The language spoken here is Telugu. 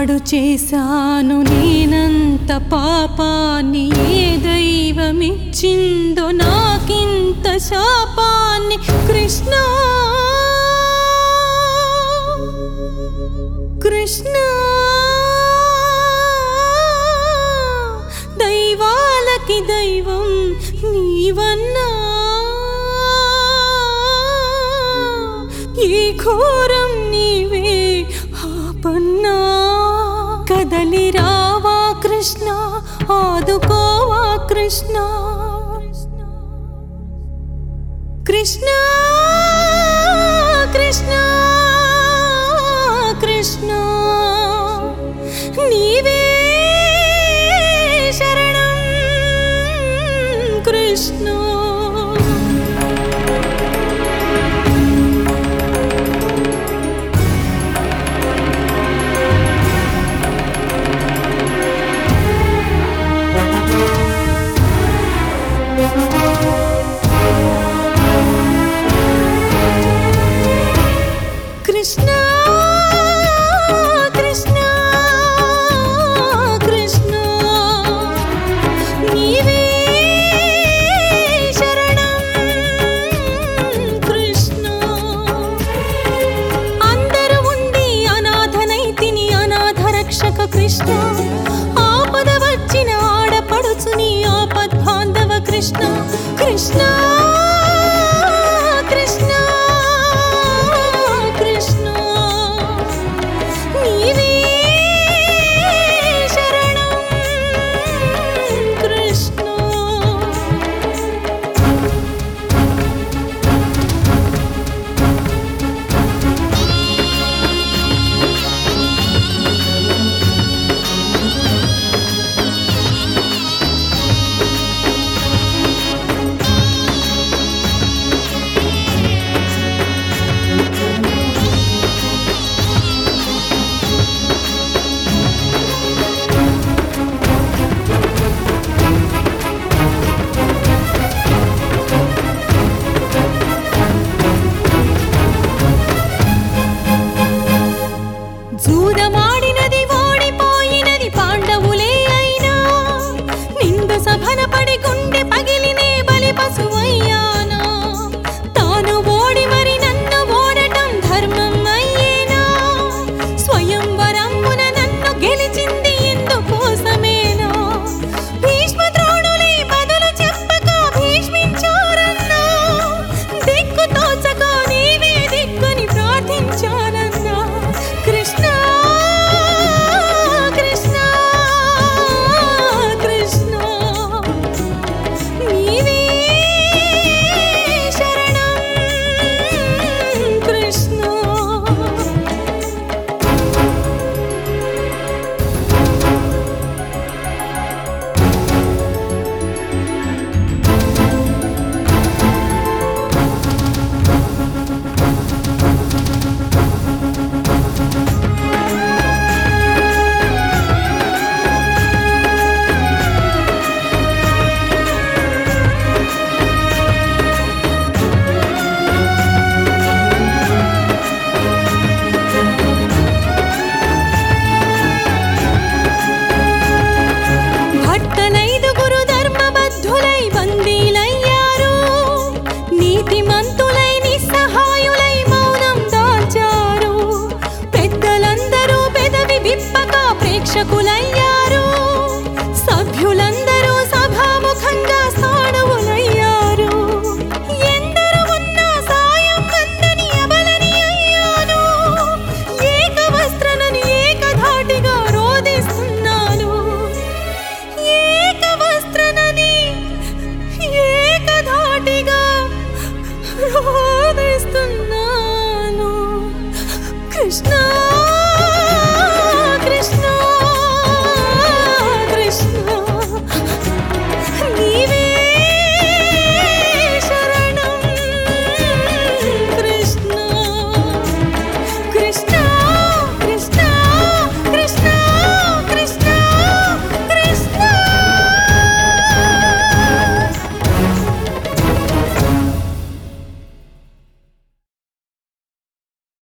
పాడు చేశాను నేనంత పాపాన్ని ఏ దైవమిచ్చిందో నాకింత శాపాన్ని కృష్ణ కృష్ణ దైవాలకి దైవం నీవన్నా ఈ ఘోరం నీవే ఆపన్నా కదలి రావా కృష్ణ ఆదుకోవా కృష్ణ కృష్ణ కృష్ణ కృష్ణ నీవే శరణం కృష్ణ కృష్ణ కృష్ణ కృష్ణ నీవే శరణం కృష్ణ అందరూ ఉండి అనాథనైతిని అనాథ రక్షక కృష్ణ ఆపద వచ్చిన ఆడపడుచుని ఆపద్బాంధవ కృష్ణ కృష్ణ కృష్ణ కృష్ణ నీవే శరణం కృష్ణ జూదమాడినది ఓడిపోయినది పాండవులే అయినా నింద సభన పడి గుండె పగిలినే బలి పశువయ్యానా తాను ఓడి మరి నన్ను ఓడటం ధర్మం అయ్యేనా స్వయంవరమున నన్ను గెలిచింది ఎందుకోసమేనా భీష్మ ద్రోణులే బదులు చెప్పక భీష్మించారన్నా దిక్కు తోచక నీవే దిక్కుని ప్రార్థించానన్నా కృష్ణ కృష్ణ కృష్ణ నీవే శరణం కృష్ణ భక్తలైదుగురు ధర్మబద్ధులై బందీలయ్యారు నీతిమంతులై నిస్సహాయులై మౌనం దాచారు పెద్దలందరూ పెదవి విప్పక ప్రేక్షకులయ్యారు సభ్యులందరూ సభాముఖంగా సాధువులయ్యారు ఎందరు ఉన్నా సాయం అందని అబలని అయ్యాను ఏక వస్త్రనని ఏకధాటిగా రోదిస్తున్నాను ఏక వస్త్రనని ఏకధాటిగా రోదిస్తున్నాను కృష్ణ